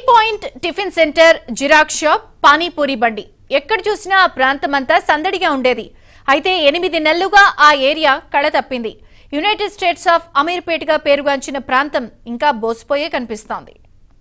point tiffin centre xerox shop panipuri బండి ఎక్కడ చూసినా ఆ ప్రాంతమంతా సందడిగా ఉండేది అయితే ఎనిమిది నెలలుగా ఆ ఏరియా కళ తప్పింది యునైటెడ్ స్టేట్స్ ఆఫ్ అమీర్పేటగా పేరుగాంచిన ప్రాంతం ఇంకా బోసిపోయే కనిపిస్తోంది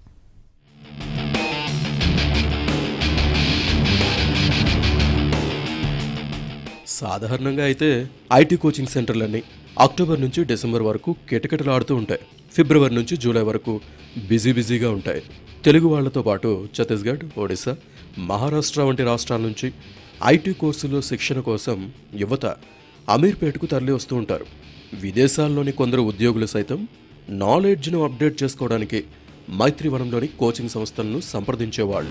సాధారణంగా అయితే ఐటీ కోచింగ్ సెంటర్లన్నీ అక్టోబర్ నుంచి డిసెంబర్ వరకు కిటకిటలాడుతూ ఉంటాయి ఫిబ్రవరి నుంచి జూలై వరకు బిజీ బిజీగా ఉంటాయి తెలుగు వాళ్లతో పాటు ఛత్తీస్గఢ్ ఒడిశా మహారాష్ట్ర వంటి రాష్ట్రాల నుంచి ఐటీ కోర్సుల్లో శిక్షణ కోసం యువత అమీర్పేటకు తరలి వస్తూ ఉంటారు విదేశాల్లోని కొందరు ఉద్యోగులు సైతం నాలెడ్జ్ను అప్డేట్ చేసుకోవడానికి మైత్రివనంలోని కోచింగ్ సంస్థలను సంప్రదించేవాళ్ళు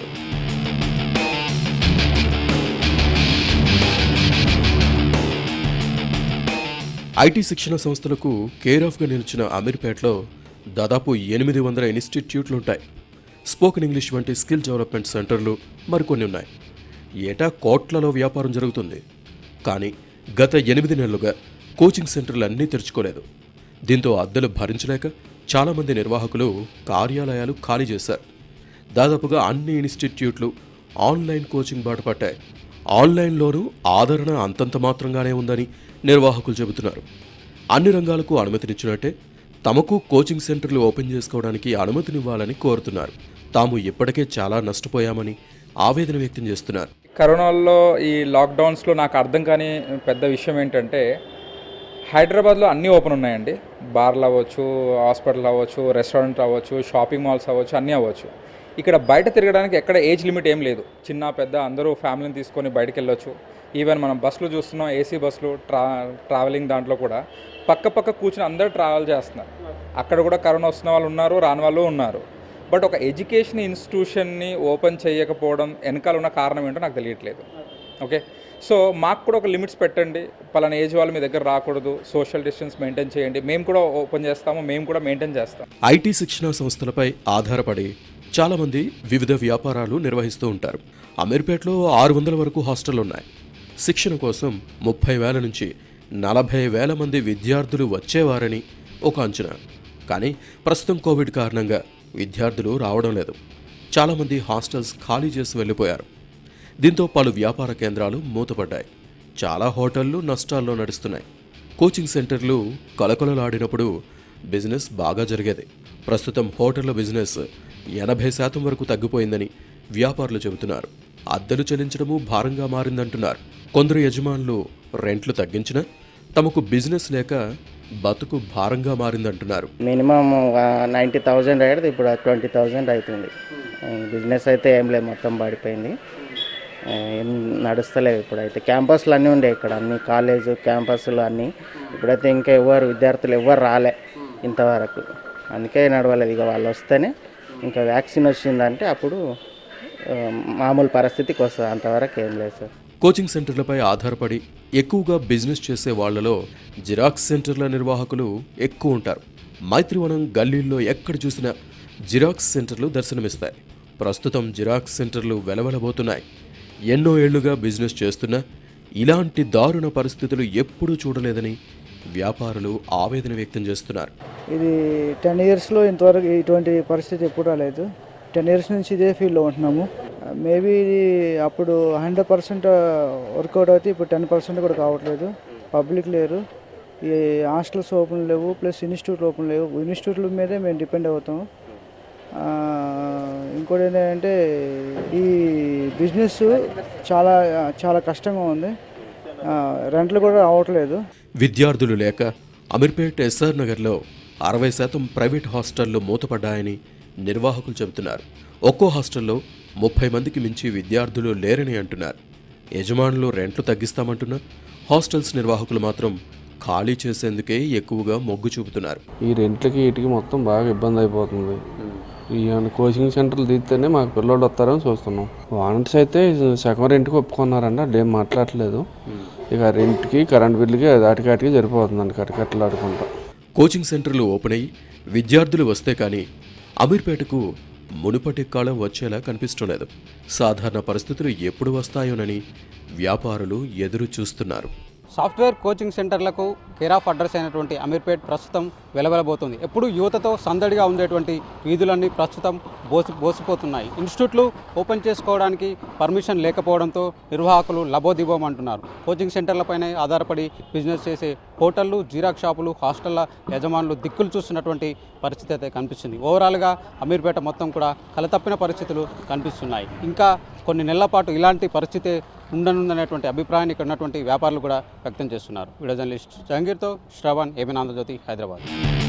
ఐటీ శిక్షణ సంస్థలకు కేర్ ఆఫ్గా నిలిచిన అమీర్పేటలో దాదాపు ఎనిమిది వందల ఇన్స్టిట్యూట్లుంటాయి స్పోకెన్ ఇంగ్లీష్ వంటి స్కిల్ డెవలప్మెంట్ సెంటర్లు మరికొన్ని ఉన్నాయి ఏటా కోట్లలో వ్యాపారం జరుగుతుంది కానీ గత ఎనిమిది నెలలుగా కోచింగ్ సెంటర్లు అన్నీ తెరుచుకోలేదు దీంతో అద్దెలు భరించలేక చాలామంది నిర్వాహకులు కార్యాలయాలు ఖాళీ చేశారు దాదాపుగా అన్ని ఇన్స్టిట్యూట్లు ఆన్లైన్ కోచింగ్ బాట పట్టాయి ఆన్లైన్లోనూ ఆదరణ అంతంత మాత్రంగానే ఉందని నిర్వాహకులు చెబుతున్నారు అన్ని రంగాలకు అనుమతినిచ్చినట్టే తమకు కోచింగ్ సెంటర్లు ఓపెన్ చేసుకోవడానికి అనుమతినివ్వాలని కోరుతున్నారు తాము ఇప్పటికే చాలా నష్టపోయామని ఆవేదన వ్యక్తం చేస్తున్నారు కరోనాలో ఈ లాక్డౌన్స్లో నాకు అర్థం కాని పెద్ద విషయం ఏంటంటే హైదరాబాద్లో అన్నీ ఓపెన్ ఉన్నాయండి బార్లు అవ్వచ్చు హాస్పిటల్ అవ్వచ్చు రెస్టారెంట్ అవ్వచ్చు షాపింగ్ మాల్స్ అవ్వచ్చు అన్నీ అవ్వచ్చు ఇక్కడ బయట తిరగడానికి ఎక్కడ ఏజ్ లిమిట్ ఏం లేదు చిన్న పెద్ద అందరూ ఫ్యామిలీని తీసుకొని బయటకు వెళ్ళొచ్చు ఈవెన్ మనం బస్సులు చూస్తున్నాం ఏసీ బస్సులు ట్రా ట్రావెలింగ్ దాంట్లో కూడా పక్క పక్క కూర్చుని అందరూ ట్రావెల్ చేస్తున్నారు అక్కడ కూడా కరోనా వస్తున్న వాళ్ళు ఉన్నారు రాని వాళ్ళు ఉన్నారు బట్ ఒక ఎడ్యుకేషన్ ఇన్స్టిట్యూషన్ని ఓపెన్ చేయకపోవడం వెనకాల ఉన్న కారణం ఏంటో నాకు తెలియట్లేదు ఓకే సో మాకు కూడా ఒక లిమిట్స్ పెట్టండి పలానా ఏజ్ వాళ్ళు మీ దగ్గర రాకూడదు సోషల్ డిస్టెన్స్ మెయింటైన్ చేయండి మేము కూడా ఓపెన్ చేస్తాము మేము కూడా మెయింటైన్ చేస్తాం ఐటీ శిక్షణా సంస్థలపై ఆధారపడి చాలామంది వివిధ వ్యాపారాలు నిర్వహిస్తూ ఉంటారు అమీర్పేటలో ఆరు వందల వరకు హాస్టళ్లు ఉన్నాయి శిక్షణ కోసం ముప్పై వేల నుంచి నలభై వేల మంది విద్యార్థులు వచ్చేవారని ఒక అంచనా కానీ ప్రస్తుతం కోవిడ్ కారణంగా విద్యార్థులు రావడం లేదు చాలామంది హాస్టల్స్ ఖాళీ చేసి వెళ్ళిపోయారు దీంతో పలు వ్యాపార కేంద్రాలు మూతపడ్డాయి చాలా హోటళ్లు నష్టాల్లో నడుస్తున్నాయి కోచింగ్ సెంటర్లు కలకలలాడినప్పుడు బిజినెస్ బాగా జరిగేది ప్రస్తుతం హోటళ్ల బిజినెస్ ఎనభై శాతం వరకు తగ్గిపోయిందని వ్యాపారులు చెబుతున్నారు అద్దెలు చెల్లించడము భారంగా మారిందంటున్నారు కొందరు యజమానులు రెంట్లు తగ్గించినా తమకు బిజినెస్ లేక బతుకు భారంగా మారిందంటున్నారు మినిమం నైంటీ థౌజండ్ అయ్యేది ఇప్పుడు ట్వంటీ థౌజండ్ అవుతుంది బిజినెస్ అయితే ఏం లేదు మొత్తం పడిపోయింది ఆ, ఏం నడుస్తలేవు ఇప్పుడైతే క్యాంపస్లు అన్నీ ఉండే ఇక్కడ అన్ని కాలేజ్ క్యాంపస్లు అన్నీ ఇప్పుడైతే ఇంకా ఎవరు విద్యార్థులు ఎవరు రాలే ఇంతవరకు అందుకే నడవలేదు ఇక వాళ్ళు వస్తేనే ఇంకా వ్యాక్సిన్ వచ్చిందంటే అప్పుడు ఆ, మామూలు పరిస్థితికి వస్తుంది అంతవరకు ఏం లేదు సార్ కోచింగ్ సెంటర్లపై ఆధారపడి ఎక్కువగా బిజినెస్ చేసే వాళ్లలో జిరాక్స్ సెంటర్ల నిర్వాహకులు ఎక్కువ ఉంటారు మైత్రివనం గల్లీల్లో ఎక్కడ చూసినా జిరాక్స్ సెంటర్లు దర్శనమిస్తాయి ప్రస్తుతం జిరాక్స్ సెంటర్లు వెలవెలబోతున్నాయి ఎన్నో ఏళ్లుగా బిజినెస్ చేస్తున్నా ఇలాంటి దారుణ పరిస్థితులు ఎప్పుడూ చూడలేదని వ్యాపారులు ఆవేదన వ్యక్తం చేస్తున్నారు ఇది టెన్ ఇయర్స్లో ఇంతవరకు ఇటువంటి పరిస్థితి ఎప్పుడు రాలేదు టెన్ ఇయర్స్ నుంచి ఇదే ఫీల్డ్లో ఉంటున్నాము మేబీ ఇది అప్పుడు హండ్రెడ్ పర్సెంట్ వర్కౌట్ అయితే ఇప్పుడు టెన్ పర్సెంట్ కూడా కావట్లేదు పబ్లిక్ లేరు ఈ హాస్టల్స్ ఓపెన్ లేవు ప్లస్ ఇన్స్టిట్యూట్లు ఓపెన్ లేవు ఇన్స్టిట్యూట్ల మీదే మేము డిపెండ్ అవుతాము ఆ, ఇంకోటి ఏంటంటే ఈ బిజినెస్ చాలా చాలా కష్టంగా ఉంది ఆ, రెంట్లు కూడా రావట్లేదు విద్యార్థులు లేక అమీర్పేట్ ఎస్ఆర్ నగర్లో అరవై శాతం ప్రైవేట్ హాస్టళ్లు మూతపడ్డాయని నిర్వాహకులు చెబుతున్నారు ఒక్కో హాస్టల్లో ముప్పై మందికి మించి విద్యార్థులు లేరని అంటున్నారు యజమానులు రెంట్లు తగ్గిస్తామంటున్నా హాస్టల్స్ నిర్వాహకులు మాత్రం ఖాళీ చేసేందుకే ఎక్కువగా మొగ్గు చూపుతున్నారు ఈ రెంట్లకి వీటికి మొత్తం బాగా ఇబ్బంది అయిపోతుంది ఈ ఏమైనా కోచింగ్ సెంటర్లు తీస్తేనే మాకు పిల్లలు వస్తారని చూస్తున్నాం వాలంటీర్స్ అయితే సగం రెంట్కి ఒప్పుకున్నారండి వాళ్ళు ఏం మాట్లాడట్లేదు ఇక రెంట్కి కరెంట్ బిల్లుకి దాటికాటికి సరిపోతుందండి కట్టకట్టలాడుకుంటా కోచింగ్ సెంటర్లు ఓపెన్ అయ్యి విద్యార్థులు వస్తే కానీ అమీర్పేటకు మునుపటి కాలం వచ్చేలా కనిపిస్తలేదు సాధారణ పరిస్థితులు ఎప్పుడు వస్తాయోనని వ్యాపారులు ఎదురు చూస్తున్నారు సాఫ్ట్వేర్ కోచింగ్ సెంటర్లకు కేర్ ఆఫ్ అడ్రస్ అయినటువంటి అమీర్పేట్ ప్రస్తుతం వెలవెలబోతుంది ఎప్పుడు యువతతో సందడిగా ఉండేటువంటి వీధులన్నీ ప్రస్తుతం బోసి బోసిపోతున్నాయి ఇన్స్టిట్యూట్లు ఓపెన్ చేసుకోవడానికి పర్మిషన్ లేకపోవడంతో నిర్వాహకులు లబోదిబోం అంటున్నారు కోచింగ్ సెంటర్లపైనే ఆధారపడి బిజినెస్ చేసే హోటళ్లు జీరాక్ షాపులు హాస్టళ్ల యజమానులు దిక్కులు చూస్తున్నటువంటి పరిస్థితి అయితే కనిపిస్తుంది ఓవరాల్గా అమీర్పేట మొత్తం కూడా కలతప్పిన పరిస్థితులు కనిపిస్తున్నాయి ఇంకా కొన్ని నెలల పాటు ఇలాంటి పరిస్థితి ఉండనుందనేటువంటి అభిప్రాయాన్ని ఇక్కడ ఉన్నటువంటి వ్యాపారులు కూడా వ్యక్తం చేస్తున్నారు వీడియో జర్నలిస్ట్ జహంగీర్తో శ్రవణ్ ఏబిన్ ఆంధ్రజ్యోతి హైదరాబాద్